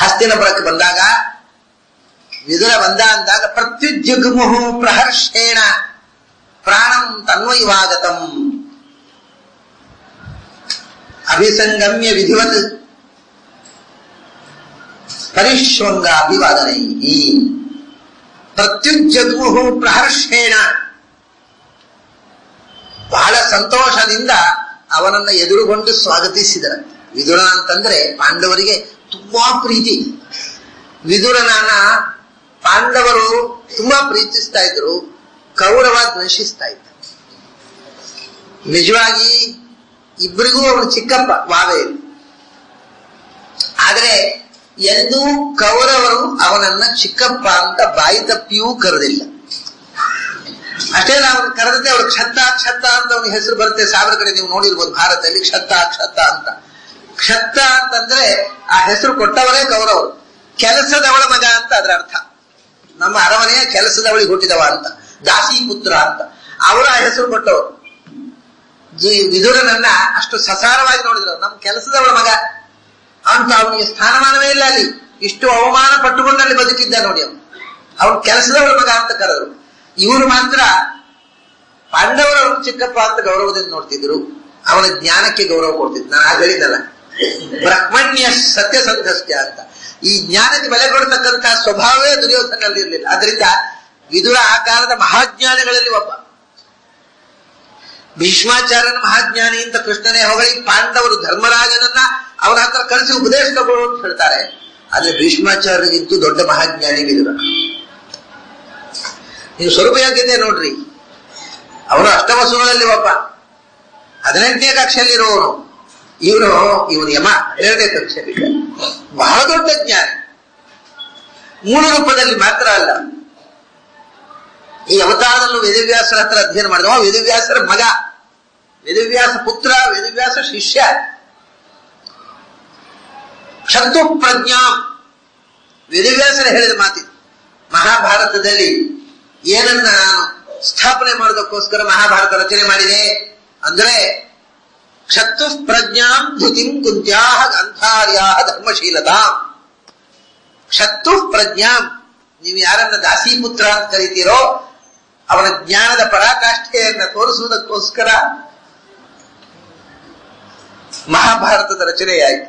ಹಸ್ತಿನಪುರಕ್ಕೆ ಬಂದಾಗ ವಿದುರ ಬಂದ ಅಂದಾಗ ಪ್ರತ್ಯುಜ್ಜುಗುಮುಹು ಪ್ರಹರ್ಷೇಣ ಪ್ರಾಣಂ ತನ್ವಯವಾಗತಂ ಅಭಿಸಂಗಮ್ಯ ವಿಧಿವತ್ ಪರಿಶ್ವಂಗ ಅಭಿವಾದನೈ ಪ್ರತ್ಯುಜ್ಜಗುಮುಹು ಪ್ರಹರ್ಷೇಣ ಬಹಳ ಸಂತೋಷದಿಂದ ಅವನನ್ನ ಎದುರುಗೊಂಡು ಸ್ವಾಗತಿಸಿದರ ವಿದುರ ಅಂತಂದ್ರೆ ಪಾಂಡವರಿಗೆ ತುಂಬಾ ಪ್ರೀತಿ ವಿದುರನನ್ನ ಪಾಂಡವರು ತುಂಬಾ ಪ್ರೀತಿಸ್ತಾ ಇದ್ರು ಕೌರವ ದ್ವೇಷಿಸ್ತಾ ಇದ್ದ ನಿಜವಾಗಿ ಇಬ್ಬರಿಗೂ ಅವನು ಚಿಕ್ಕಪ್ಪ ವಾವೇರಿ ಆದ್ರೆ ಎಂದೂ ಕೌರವರು ಅವನನ್ನ ಚಿಕ್ಕಪ್ಪ ಅಂತ ಬಾಯಿ ತಪ್ಪಿಯೂ ಕರೆದಿಲ್ಲ ಅಷ್ಟೇ ಅಲ್ಲ ಅವನು ಕರೆದತೆ ಅವ್ರು ಕ್ಷತ್ತ ಕ್ಷತ್ತ ಅಂತ ಅವನಿಗೆ ಹೆಸರು ಬರುತ್ತೆ ಸಾವಿರ ಕಡೆ ನೀವು ನೋಡಿರ್ಬೋದು ಭಾರತದಲ್ಲಿ ಕ್ಷತ್ತ ಕ್ಷತ್ತ ಅಂತ ಕ್ಷತ್ತ ಅಂತಂದ್ರೆ ಆ ಹೆಸರು ಕೊಟ್ಟವರೇ ಕೌರವರು ಕೆಲಸದವಳ ಮಗ ಅಂತ ಅದರ ಅರ್ಥ ನಮ್ಮ ಅರಮನೆಯ ಕೆಲಸದವಳಿಗೆ ಹುಟ್ಟಿದವ ಅಂತ ದಾಸಿ ಪುತ್ರ ಅಂತ ಅವರು ಆ ಹೆಸರು ಕೊಟ್ಟವರು ಜಿ- ವಿದುರನನ್ನ ಅಷ್ಟು ಸಸಾರವಾಗಿ ನೋಡಿದ್ರು ನಮ್ಮ ಕೆಲಸದವಳ ಮಗ ಅಂತ ಅವನಿಗೆ ಸ್ಥಾನಮಾನವೇ ಇಲ್ಲ ಅಲ್ಲಿ ಇಷ್ಟು ಅವಮಾನ ಪಟ್ಟುಕೊಂಡು ಅಲ್ಲಿ ಬದುಕಿದ್ದ ನೋಡಿ ಅವನು ಅವನು ಕೆಲಸದವಳ ಮಗ ಅಂತ ಕರೆದ್ರು ಇವರು ಮಾತ್ರ ಪಾಂಡವರು ಅವನು ಚಿಕ್ಕಪ್ಪ ಅಂತ ಗೌರವದಿಂದ ನೋಡ್ತಿದ್ರು ಅವನ ಜ್ಞಾನಕ್ಕೆ ಗೌರವ ಕೊಡ್ತಿದ್ರು ನಾನು ಆಗ ಹೇಳಿದ್ದಲ್ಲ ಬ್ರಹ್ಮಣ್ಯ ಸತ್ಯಸಂಧಸ್ಯ ಅಂತ ಈ ಜ್ಞಾನಕ್ಕೆ ಬೆಲೆ ಕೊಡ್ತಕ್ಕಂತಹ ಸ್ವಭಾವವೇ ದುರ್ಯೋಧನಲ್ಲಿ ಇರಲಿಲ್ಲ ಅದರಿಂದ ವಿದುರ ಆ ಕಾಲದ ಮಹಾಜ್ಞಾನಿಗಳಲ್ಲಿ ಒಬ್ಬ ಭೀಷ್ಮಾಚಾರ್ಯನ ಮಹಾಜ್ಞಾನಿ ಅಂತ ಕೃಷ್ಣನೇ ಹೊಗಳಿ ಪಾಂಡವರು ಧರ್ಮರಾಜನನ್ನ ಅವನ ಹತ್ರ ಕಳಿಸಿ ಉಪದೇಶ ತಗೊಳ್ಳು ಅಂತ ಹೇಳ್ತಾರೆ ಆದ್ರೆ ಭೀಷ್ಮಾಚಾರ್ಯರಿಗಿಂತೂ ದೊಡ್ಡ ಮಹಾಜ್ಞಾನಿ ವಿದುರ ನೀವು ಸ್ವರೂಪ ಯೋಗ್ಯತೆ ನೋಡ್ರಿ ಅವರು ಅಷ್ಟವಸುಗಳಲ್ಲಿ ಒಬ್ಬ ಹದಿನೆಂಟನೇ ಕಕ್ಷೆಯಲ್ಲಿ ಇರುವವನು ಇವನು ಇವನು ಯಮ ಹನ್ನೆರಡನೇ ಕಕ್ಷೆಯಲ್ಲಿ ಬಹಳ ದೊಡ್ಡ ಜ್ಞಾನಿ ಮೂಲ ರೂಪದಲ್ಲಿ ಮಾತ್ರ ಅಲ್ಲ ಈ ಅವತಾರದಲ್ಲೂ ವೇದವ್ಯಾಸರ ಹತ್ರ ಅಧ್ಯಯನ ಮಾಡಿದವ ವೇದವ್ಯಾಸರ ಮಗ ವೇದವ್ಯಾಸ ಪುತ್ರ ವೇದವ್ಯಾಸ ಶಿಷ್ಯ ಶತ್ರು ಪ್ರಜ್ಞಾ ವೇದವ್ಯಾಸರ ಹೇಳಿದ ಮಾತಿ ಮಹಾಭಾರತದಲ್ಲಿ ಏನನ್ನ ನಾನು ಸ್ಥಾಪನೆ ಮಾಡೋದಕ್ಕೋಸ್ಕರ ಮಹಾಭಾರತ ರಚನೆ ಮಾಡಿದೆ ಅಂದ್ರೆ ಶತ್ರು ಪ್ರಜ್ಞಾಂ ಧುತಿಂ ಕುಂತ್ಯಾ ಗಂಧಾರ್ಯಾ ಧರ್ಮಶೀಲತಾ ಶತ್ರು ಪ್ರಜ್ಞಾಂ ನೀವು ಯಾರನ್ನ ದಾಸೀಪುತ್ರ ಅಂತ ಕರಿತೀರೋ ಅವನ ಜ್ಞಾನದ ಪರಾಕಾಷ್ಠೆಯನ್ನ ತೋರಿಸುವುದಕ್ಕೋಸ್ಕರ ಮಹಾಭಾರತದ ರಚನೆಯಾಯಿತು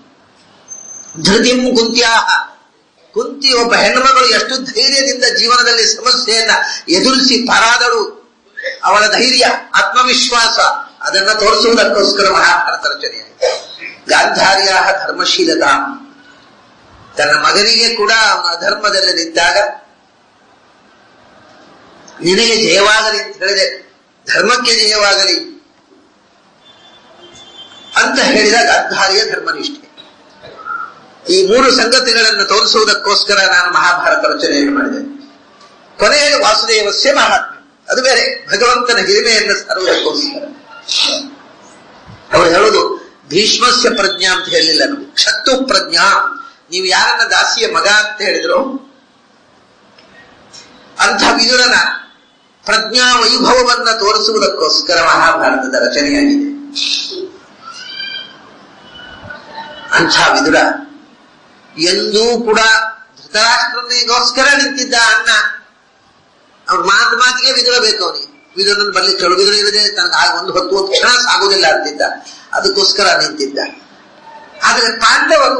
ಧೃತಿಂ ಕುಂತ್ಯಾ ಕುಂತಿ ಒಬ್ಬ ಹೆಣ್ಣುಮಗಳು ಎಷ್ಟು ಧೈರ್ಯದಿಂದ ಜೀವನದಲ್ಲಿ ಸಮಸ್ಯೆಯನ್ನ ಎದುರಿಸಿ ಪರಾದಳು ಅವಳ ಧೈರ್ಯ ಆತ್ಮವಿಶ್ವಾಸ ಅದನ್ನ ತೋರಿಸುವುದಕ್ಕೋಸ್ಕರ ಮಹಾಭಾರತ ರಚನೆಯಾಯಿತು ಗಾಂಧಾರ್ಯ ಧರ್ಮಶೀಲತಾ ತನ್ನ ಮಗನಿಗೆ ಕೂಡ ಅವನ ಅಧರ್ಮದಲ್ಲಿ ನಿಂತಾಗ ನಿನಗೆ ಜಯವಾಗಲಿ ಅಂತ ಹೇಳಿದೆ ಧರ್ಮಕ್ಕೆ ಜಯವಾಗಲಿ ಅಂತ ಹೇಳಿದ ಗಾಂಧಾರ್ಯ ಧರ್ಮನಿಷ್ಠೆ ಈ ಮೂರು ಸಂಗತಿಗಳನ್ನು ತೋರಿಸುವುದಕ್ಕೋಸ್ಕರ ನಾನು ಮಹಾಭಾರತ ರಚನೆಯನ್ನು ಮಾಡಿದೆ ಕೊನೆಯ ವಾಸುದೇವಸ್ಯ ಮಹಾತ್ಮ ಅದು ಬೇರೆ ಭಗವಂತನ ಹಿರಿಮೆಯನ್ನು ಸಾರುವುದಕ್ಕೋಸ್ಕರ ಅವರು ಹೇಳುದು ಭೀಷ್ಮಸ್ಯ ಪ್ರಜ್ಞಾ ಅಂತ ಹೇಳಿಲ್ಲ ನಮಗೆ ಶತ್ರು ಪ್ರಜ್ಞಾ ನೀವು ಯಾರನ್ನ ದಾಸಿಯ ಮಗ ಅಂತ ಹೇಳಿದ್ರು ಅಂಥ ವಿದುರನ ಪ್ರಜ್ಞಾ ವೈಭವವನ್ನ ತೋರಿಸುವುದಕ್ಕೋಸ್ಕರ ಮಹಾಭಾರತದ ರಚನೆಯಾಗಿದೆ ಅಂಥ ವಿದುರ ಎಂದೂ ಕೂಡ ಧೃತರಾಷ್ಟ್ರನಿಗೋಸ್ಕರ ನಿಂತಿದ್ದ ಅಣ್ಣ ಅವ್ರ ಮಾತು ಮಾತಿಗೆ ವಿದುರ ಬೇಕು ಅವನಿಗೆ ವಿದುರನ ಬರಲಿ ಚಳುವಿದುರ ಇರದೆ ತನಗೆ ಆಗ ಒಂದು ಹೊತ್ತು ಒಂದು ಕ್ಷಣ ಸಾಗುವುದಿಲ್ಲ ಅಂತಿದ್ದ ಅದಕ್ಕೋಸ್ಕರ ನಿಂತಿದ್ದ ಆದರೆ ಪಾಂಡವರು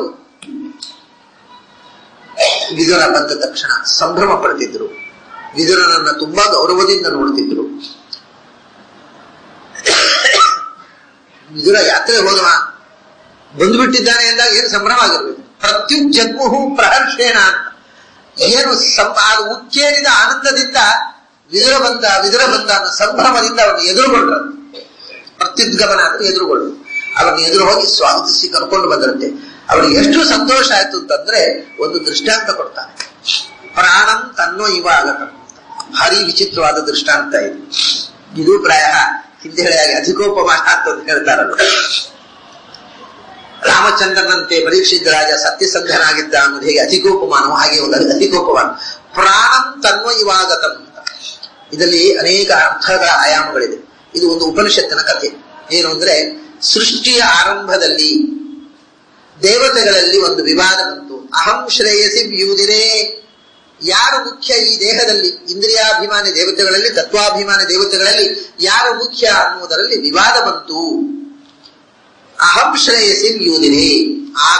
ವಿದುರ ಬಂದ ತಕ್ಷಣ ಸಂಭ್ರಮ ಪಡ್ತಿದ್ರು ವಿದುರನನ್ನ ತುಂಬಾ ಗೌರವದಿಂದ ನೋಡ್ತಿದ್ರು ವಿದುರ ಯಾತ್ರೆ ಹೋದವ ಬಂದ್ಬಿಟ್ಟಿದ್ದಾನೆ ಎಂದಾಗ ಏನು ಸಂಭ್ರಮ ಆಗಿರ್ಬೇಕು ಪ್ರತ್ಯುಜ್ಜಗ್ಮುಹು ಪ್ರಹರ್ಷೇಣ ಅಂತ ಏನು ಸಂ ಅದು ಉಕ್ಕೇರಿದ ಆನಂದದಿಂದ ವಿದುರ ಬಂದ ವಿದುರ ಬಂದ ಅನ್ನೋ ಸಂಭ್ರಮದಿಂದ ಅವನು ಎದುರುಗೊಂಡ್ರು ಪ್ರತ್ಯುದ್ಗಮನ ಅಂದ್ರೆ ಎದುರುಗೊಂಡ್ರು ಅವರನ್ನು ಎದುರು ಹೋಗಿ ಸ್ವಾಗತಿಸಿ ಕರ್ಕೊಂಡು ಬಂದ್ರಂತೆ ಅವರಿಗೆ ಎಷ್ಟು ಸಂತೋಷ ಆಯ್ತು ಅಂತಂದ್ರೆ ಒಂದು ದೃಷ್ಟಾಂತ ಕೊಡ್ತಾನೆ ಪ್ರಾಣಂ ತನ್ನೋ ಇವ ಆಗತ ಭಾರಿ ವಿಚಿತ್ರವಾದ ದೃಷ್ಟಾಂತ ಇದು ಇದು ಪ್ರಾಯ ಹಿಂದೆ ಹೇಳಿಯಾಗಿ ಅಧಿಕೋಪಮಾನ ಅಂತ ಒಂದು ಹೇಳ್ತಾರಲ್ಲ ರಾಮಚಂದ್ರನಂತೆ ಪರೀಕ್ಷಿತ ರಾಜ ಸತ್ಯಸಂಧನಾಗಿದ್ದ ಅನ್ನೋದು ಹೇಗೆ ಅಧಿಕೋಪಮಾನವು ಹಾಗೆ ಒಂದು ಅಧಿಕೋಪಮಾನ ಪ್ರಾಣಂ ತನ್ವ ಇವಾಗತಂ ಅಂತ ಇದರಲ್ಲಿ ಅನೇಕ ಅರ್ಥಗಳ ಆಯಾಮಗಳಿದೆ ಇದು ಒಂದು ಉಪನಿಷತ್ತಿನ ಕಥೆ ಏನು ಅಂದ್ರೆ ಸೃಷ್ಟಿಯ ಆರಂಭದಲ್ಲಿ ದೇವತೆಗಳಲ್ಲಿ ಒಂದು ವಿವಾದ ಬಂತು ಅಹಂ ಶ್ರೇಯಸಿ ವ್ಯೂದಿರೇ ಯಾರು ಮುಖ್ಯ ಈ ದೇಹದಲ್ಲಿ ಇಂದ್ರಿಯಾಭಿಮಾನಿ ದೇವತೆಗಳಲ್ಲಿ ತತ್ವಾಭಿಮಾನಿ ದೇವತೆಗಳಲ್ಲಿ ಯಾರು ಮುಖ್ಯ ಅನ್ನುವುದರಲ್ಲಿ ವಿವಾದ ಬಂತು ಅಹಂ ಶ್ರೇಯಸಿ ವ್ಯೂದಿರೇ ಆಗ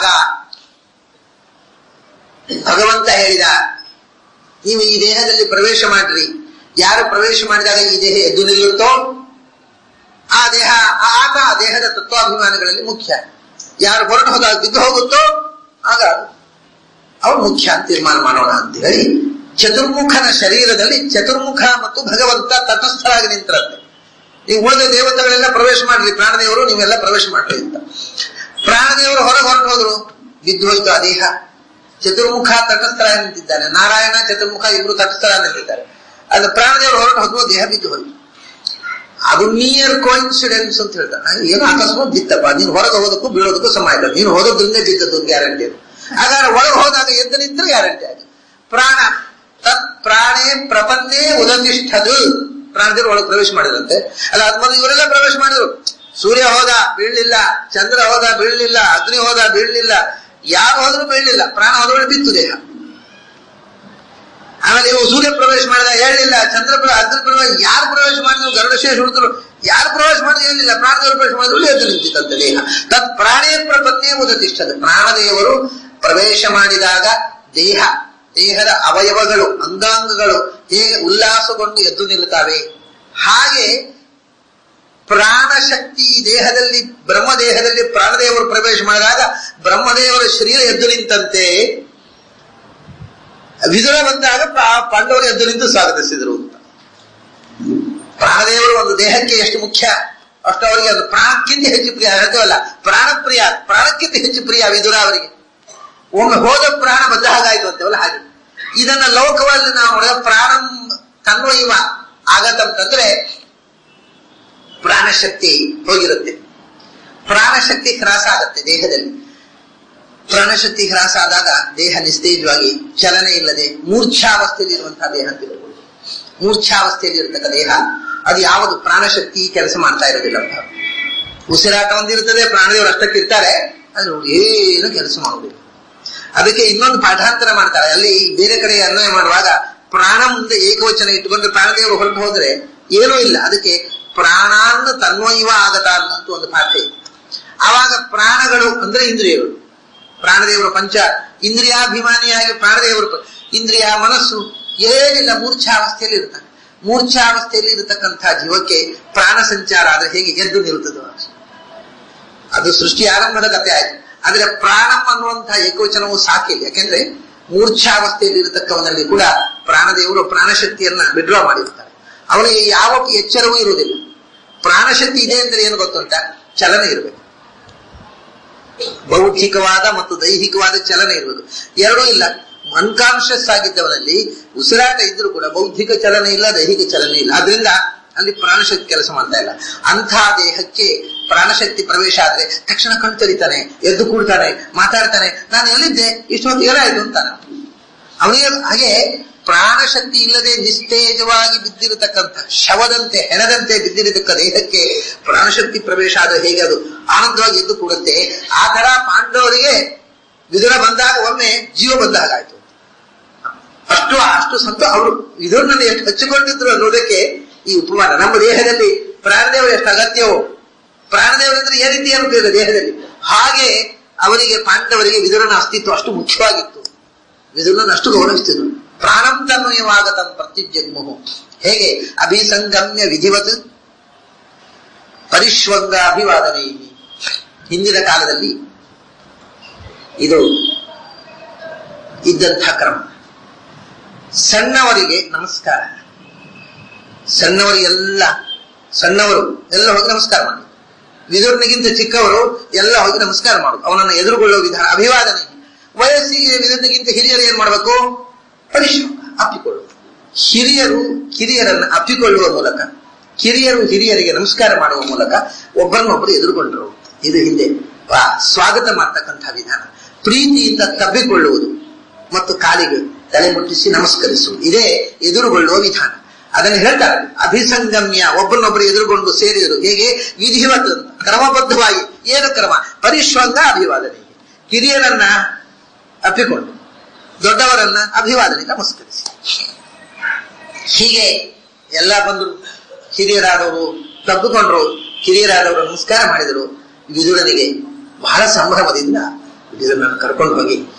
ಭಗವಂತ ಹೇಳಿದ ನೀವು ಈ ದೇಹದಲ್ಲಿ ಪ್ರವೇಶ ಮಾಡ್ರಿ ಯಾರು ಪ್ರವೇಶ ಮಾಡಿದಾಗ ಈ ದೇಹ ಎದ್ದು ನಿಲ್ಲುತ್ತೋ ಆ ದೇಹ ಆ ಆತ ಆ ದೇಹದ ತತ್ವಾಭಿಮಾನಿಗಳಲ್ಲಿ ಮುಖ್ಯ ಯಾರು ಹೊರಟು ಹೋದಾಗ ಬಿದ್ದು ಹೋಗುತ್ತೋ ಆಗ ಅವನು ಮುಖ್ಯ ಅಂತ ತೀರ್ಮಾನ ಮಾಡೋಣ ಅಂತ ಹೇಳಿ ಚತುರ್ಮುಖನ ಶರೀರದಲ್ಲಿ ಚತುರ್ಮುಖ ಮತ್ತು ಭಗವಂತ ತಟಸ್ಥರಾಗಿ ನಿಂತರಂತೆ ನೀವು ಉಳಿದ ದೇವತೆಗಳೆಲ್ಲ ಪ್ರವೇಶ ಮಾಡ್ರಿ ಪ್ರಾಣದೇವರು ನೀವೆಲ್ಲ ಪ್ರವೇಶ ಮಾಡ್ರಿ ಅಂತ ಪ್ರಾಣದೇವರು ಹೊರಗೆ ಹೊರಟು ಹೋದ್ರು ಬಿದ್ದು ಹೋಯ್ತು ಆ ದೇಹ ಚತುರ್ಮುಖ ತಟಸ್ಥರಾಗಿ ನಿಂತಿದ್ದಾನೆ ನಾರಾಯಣ ಚತುರ್ಮುಖ ಇಬ್ರು ತಟಸ್ಥರಾಗಿ ನಿಂತಿದ್ದಾರೆ ಅದು ಪ್ರಾಣದೇವರು ಹೊರಟು ಹೋದ್ರು ದೇಹ ಬಿದ್ದು ಹೋಯ್ತು ಅದು ನಿಯರ್ ಕೋಇನ್ಸಿಡೆನ್ಸ್ ಅಂತ ಹೇಳ್ತಾರೆ ಏನು ಅಕಸ್ಮಾತ್ ಬಿತ್ತಪ್ಪ ನೀನು ಹೊರಗೆ ಹೋದಕ್ಕೂ ಬೀಳೋದಕ್ಕೂ ಸಮ ಇಲ್ಲ ನೀನು ಹೋಗೋದ್ರಿಂದ ಬಿದ್ದದ್ದು ಗ್ಯಾರಂಟಿ ಅದು ಹಾಗಾದ್ರೆ ಒಳಗೆ ಹೋದಾಗ ಎದ್ದು ನಿಂತರೆ ಗ್ಯಾರಂಟಿ ಆಗಿ ಪ್ರಾಣ ತತ್ ಪ್ರಾಣೇ ಪ್ರಪನ್ನೇ ಉದತಿಷ್ಠದು ಪ್ರಾಣದೇವರು ಒಳಗೆ ಪ್ರವೇಶ ಮಾಡಿದಂತೆ ಅಲ್ಲ ಅದ್ಮಂದು ಇವರೆಲ್ಲ ಪ್ರವೇಶ ಮಾಡಿದ್ರು ಸೂರ್ಯ ಹೋದ ಬೀಳಲಿಲ್ಲ ಚಂದ್ರ ಹೋದ ಬೀಳಲಿಲ್ಲ ಅಗ್ನಿ ಹೋದ ಬೀಳಲಿಲ್ಲ ಯಾರು ಹೋದ್ರು ಬೀಳಲಿಲ್ಲ ಪ್ರಾಣ ಹೋದವಳು ಬಿತ್ತು ದೇಹ ಆಮೇಲೆ ಇವು ಸೂರ್ಯ ಪ್ರವೇಶ ಮಾಡಿದ ಹೇಳಲಿಲ್ಲ ಚಂದ್ರ ಅಗ್ನಿ ಪ್ರವೇಶ ಯಾರು ಪ್ರವೇಶ ಮಾಡಿದ್ರು ಗರುಡಶೇಷ ಉಳಿದ್ರು ಯಾರು ಪ್ರವೇಶ ಮಾಡಿದ್ರು ಹೇಳಲಿಲ್ಲ ಪ್ರಾಣದೇವರು ಪ್ರವೇಶ ಮಾಡಿದ್ರು ಎದ್ದು ನಿಂತಿತ್ತಂತೆ ದೇಹ ತತ್ ಪ್ರಾಣೇ ಪ್ರಪನ್ನೇ ಉದತಿಷ್ಠದ ಪ್ರಾಣದೇವರು ಪ್ರವೇಶ ಮಾಡಿದಾಗ ದೇಹ ದೇಹದ ಅವಯವಗಳು ಅಂಗಾಂಗಗಳು ಹೇಗೆ ಉಲ್ಲಾಸಗೊಂಡು ಎದ್ದು ನಿಲ್ಲುತ್ತವೆ ಹಾಗೆ ಪ್ರಾಣಶಕ್ತಿ ಈ ದೇಹದಲ್ಲಿ ಬ್ರಹ್ಮದೇಹದಲ್ಲಿ ಪ್ರಾಣದೇವರು ಪ್ರವೇಶ ಮಾಡಿದಾಗ ಬ್ರಹ್ಮದೇವರ ಶರೀರ ಎದ್ದು ನಿಂತಂತೆ ವಿದುರ ಬಂದಾಗ ಪಾಂಡವರು ಎದ್ದು ನಿಂತು ಸ್ವಾಗತಿಸಿದರು ಅಂತ ಪ್ರಾಣದೇವರು ಒಂದು ದೇಹಕ್ಕೆ ಎಷ್ಟು ಮುಖ್ಯ ಅಷ್ಟು ಅವರಿಗೆ ಅದು ಪ್ರಾಣಕ್ಕಿಂತ ಹೆಚ್ಚು ಪ್ರಿಯ ಹೇಳ್ತೇವಲ್ಲ ಪ್ರಾಣ ಪ್ರಿಯ ಪ್ರಾಣಕ್ಕಿಂತ ಹೆಚ್ಚು ಪ್ರಿಯ ವಿದುರ ಅವರಿಗೆ ಒಮ್ಮೆ ಹೋದ ಪ್ರಾಣ ಬಂದ ಹಾಗಾಯ್ತು ಅಂತೇವಲ್ಲ ಹಾಗೆ ಇದನ್ನ ಲೋಕದಲ್ಲಿ ನಾವು ನೋಡಿದ ಪ್ರಾಣ ತನ್ವಯುವ ಆಗತ್ತಂತಂದ್ರೆ ಪ್ರಾಣಶಕ್ತಿ ಹೋಗಿರುತ್ತೆ ಪ್ರಾಣಶಕ್ತಿ ಹ್ರಾಸ ಆಗತ್ತೆ ದೇಹದಲ್ಲಿ ಪ್ರಾಣಶಕ್ತಿ ಹ್ರಾಸ ಆದಾಗ ದೇಹ ನಿಸ್ತೇಜವಾಗಿ ಚಲನೆ ಇಲ್ಲದೆ ಮೂರ್ಛಾವಸ್ಥೆಯಲ್ಲಿ ಇರುವಂತಹ ದೇಹ ಅಂತ ತಿಳ್ಕೊಳ್ಳಿ ಮೂರ್ಛಾವಸ್ಥೆಯಲ್ಲಿ ಇರತಕ್ಕ ದೇಹ ಅದು ಯಾವುದು ಪ್ರಾಣಶಕ್ತಿ ಕೆಲಸ ಮಾಡ್ತಾ ಇರೋದಿಲ್ಲ ಅಂತ ಉಸಿರಾಟ ಒಂದಿರ್ತದೆ ಪ್ರಾಣದೇವರು ಅಷ್ಟಕ್ಕೆ ಇರ್ತಾರೆ ಅದು ಏನು ಕೆಲಸ ಮಾಡುವುದಿಲ್ಲ ಅದಕ್ಕೆ ಇನ್ನೊಂದು ಪಾಠಾಂತರ ಮಾಡ್ತಾರೆ ಅಲ್ಲಿ ಬೇರೆ ಕಡೆ ಅನ್ವಯ ಮಾಡುವಾಗ ಪ್ರಾಣ ಮುಂದೆ ಏಕವಚನ ಇಟ್ಟುಕೊಂಡ್ರೆ ಪ್ರಾಣದೇವರು ಹೊರಟು ಹೋದ್ರೆ ಏನೂ ಇಲ್ಲ ಅದಕ್ಕೆ ಪ್ರಾಣಾನ್ನ ತನ್ವಯವ ಆಗತ ಅಂತ ಒಂದು ಪಾಠ ಇದೆ ಆವಾಗ ಪ್ರಾಣಗಳು ಅಂದ್ರೆ ಇಂದ್ರಿಯಗಳು ಪ್ರಾಣದೇವರು ಪಂಚ ಇಂದ್ರಿಯಾಭಿಮಾನಿಯಾಗಿ ಪ್ರಾಣದೇವರು ಇಂದ್ರಿಯ ಮನಸ್ಸು ಏನಿಲ್ಲ ಮೂರ್ಛಾವಸ್ಥೆಯಲ್ಲಿ ಇರ್ತಾನೆ ಮೂರ್ಛಾವಸ್ಥೆಯಲ್ಲಿ ಇರತಕ್ಕಂಥ ಜೀವಕ್ಕೆ ಪ್ರಾಣ ಸಂಚಾರ ಆದ್ರೆ ಹೇಗೆ ಎದ್ದು ನಿಲ್ತದೋ ಅದು ಸೃಷ್ಟಿ ಆರಂಭದ ಕಥೆ ಆಯ್ತು ಆದ್ರೆ ಪ್ರಾಣಂ ಅನ್ನುವಂತಹ ಏಕವಚನವು ಸಾಕಿಲ್ಲ ಯಾಕೆಂದ್ರೆ ಮೂರ್ಛಾವಸ್ಥೆಯಲ್ಲಿ ಇರತಕ್ಕವನಲ್ಲಿ ಕೂಡ ಪ್ರಾಣದೇವರು ಪ್ರಾಣಶಕ್ತಿಯನ್ನ ವಿಡ್ರಾ ಮಾಡಿರ್ತಾರೆ ಅವನಿಗೆ ಯಾವ ಎಚ್ಚರವೂ ಇರುವುದಿಲ್ಲ ಪ್ರಾಣಶಕ್ತಿ ಇದೆ ಅಂದ್ರೆ ಏನು ಗೊತ್ತುಂಟ ಚಲನೆ ಇರಬೇಕು ಬೌದ್ಧಿಕವಾದ ಮತ್ತು ದೈಹಿಕವಾದ ಚಲನೆ ಇರುವುದು ಎರಡೂ ಇಲ್ಲ ಅನ್ಕಾನ್ಶಿಯಸ್ ಆಗಿದ್ದವನಲ್ಲಿ ಉಸಿರಾಟ ಇದ್ರೂ ಕೂಡ ಬೌದ್ಧಿಕ ಚಲನೆ ಇಲ್ಲ ದೈಹಿಕ ಚಲನೆ ಇಲ್ಲ ಆದ್ರಿಂದ ಅಲ್ಲಿ ಪ್ರಾಣಶಕ್ತಿ ಕೆಲಸ ಮಾಡ್ತಾ ಇಲ್ಲ ಅಂಥ ದೇಹಕ್ಕೆ ಪ್ರಾಣಶಕ್ತಿ ಪ್ರವೇಶ ಆದ್ರೆ ತಕ್ಷಣ ಕಣ್ ತೆರಿತಾನೆ ಎದ್ದು ಕೂಡ್ತಾನೆ ಮಾತಾಡ್ತಾನೆ ನಾನು ಎಲ್ಲಿದ್ದೆ ಇಷ್ಟೊಂದು ಏನಾಯ್ತು ಅಂತಾನೆ ಅವನಿಗೆ ಹಾಗೆ ಪ್ರಾಣಶಕ್ತಿ ಇಲ್ಲದೆ ನಿಸ್ತೇಜವಾಗಿ ಬಿದ್ದಿರತಕ್ಕಂಥ ಶವದಂತೆ ಹೆಣದಂತೆ ಬಿದ್ದಿರತಕ್ಕ ದೇಹಕ್ಕೆ ಪ್ರಾಣಶಕ್ತಿ ಪ್ರವೇಶ ಆದ್ರೆ ಹೇಗೆ ಅದು ಆನಂದವಾಗಿ ಎದ್ದು ಕೂಡುತ್ತೆ ಆ ತರ ಪಾಂಡವರಿಗೆ ವಿದುರ ಬಂದಾಗ ಒಮ್ಮೆ ಜೀವ ಬಂದ ಹಾಗಾಯ್ತು ಅಷ್ಟು ಅಷ್ಟು ಸಂತ ಅವರು ವಿದುರನಲ್ಲಿ ಎಷ್ಟು ಹಚ್ಚಿಕೊಂಡಿದ್ರು ಅನ್ನೋದಕ್ಕೆ ಈ ಉಪಮಾನ ನಮ್ಮ ದೇಹದಲ್ಲಿ ಪ್ರಾಣದೇವರು ಎಷ್ಟು ಅಗತ್ಯವೋ ಪ್ರಾಣದೇವರು ಅಂದ್ರೆ ಏ ರೀತಿ ಅನ್ನುತ್ತಿಲ್ಲ ದೇಹದಲ್ಲಿ ಹಾಗೆ ಅವರಿಗೆ ಪಾಂಡವರಿಗೆ ವಿದುರನ ಅಸ್ತಿತ್ವ ಅಷ್ಟು ಮುಖ್ಯವಾಗಿತ್ತು ವಿದುರನ ಅಷ್ಟು ಗೌರವಿಸ್ತಿದ್ರು ಪ್ರಾಣಂ ತನ್ಮಯವಾಗತಂ ಪ್ರತ್ಯುಜ್ಜಗ್ಮುಹು ಹೇಗೆ ಅಭಿಸಂಗಮ್ಯ ವಿಧಿವತ್ ಪರಿಶ್ವಂಗ ಅಭಿವಾದನೆ ಹಿಂದಿನ ಕಾಲದಲ್ಲಿ ಇದು ಇದ್ದಂಥ ಕ್ರಮ ಸಣ್ಣವರಿಗೆ ನಮಸ್ಕಾರ ಸಣ್ಣವರಿಗೆಲ್ಲ ಸಣ್ಣವರು ಎಲ್ಲ ಹೋಗಿ ನಮಸ್ಕಾರ ಮಾಡಿ ವಿದುರ್ನಿಗಿಂತ ಚಿಕ್ಕವರು ಎಲ್ಲ ಹೋಗಿ ನಮಸ್ಕಾರ ಮಾಡುದು ಅವನನ್ನು ಎದುರುಗೊಳ್ಳುವ ವಿಧಾನ ಅಭಿವಾದನೆ ವಯಸ್ಸಿಗೆ ವಿದುರ್ನಿಗಿಂತ ಹಿರಿಯರು ಏನ್ ಮಾಡಬೇಕು ಪರಿಶ್ರಮ ಅಪ್ಪಿಕೊಳ್ಳುವುದು ಹಿರಿಯರು ಕಿರಿಯರನ್ನು ಅಪ್ಪಿಕೊಳ್ಳುವ ಮೂಲಕ ಕಿರಿಯರು ಹಿರಿಯರಿಗೆ ನಮಸ್ಕಾರ ಮಾಡುವ ಮೂಲಕ ಒಬ್ಬರನ್ನೊಬ್ಬರು ಎದುರುಗೊಂಡರು ಇದು ಹಿಂದೆ ವಾ ಸ್ವಾಗತ ಮಾಡ್ತಕ್ಕಂಥ ವಿಧಾನ ಪ್ರೀತಿಯಿಂದ ತಬ್ಬಿಕೊಳ್ಳುವುದು ಮತ್ತು ಕಾಲಿಗೆ ತಲೆ ಮುಟ್ಟಿಸಿ ನಮಸ್ಕರಿಸುವುದು ಇದೇ ಎದುರುಗೊಳ್ಳುವ ವಿಧಾನ ಅದನ್ನು ಹೇಳ್ತಾರೆ ಅಭಿಸಂಗಮ್ಯ ಒಬ್ಬರನ್ನೊಬ್ಬರು ಎದುರುಗೊಂಡು ಸೇರಿದರು ಹೇಗೆ ವಿಧಿವತ್ ಕ್ರಮಬದ್ಧವಾಗಿ ಏನು ಕ್ರಮ ಪರಿಶ್ವಂಗ ಅಭಿವಾದನೆ ಕಿರಿಯರನ್ನ ಅಪ್ಪಿಕೊಂಡು ದೊಡ್ಡವರನ್ನ ಅಭಿವಾದನೆ ನಮಸ್ಕರಿಸಿ ಹೀಗೆ ಎಲ್ಲ ಬಂದರು ಹಿರಿಯರಾದವರು ತಬ್ಬಿಕೊಂಡ್ರು ಹಿರಿಯರಾದವರು ನಮಸ್ಕಾರ ಮಾಡಿದರು ವಿದುರನಿಗೆ ಬಹಳ ಸಂಭ್ರಮದಿಂದ ವಿದುರನನ್ನು ಕರ್ಕೊಂಡು ಹೋಗಿ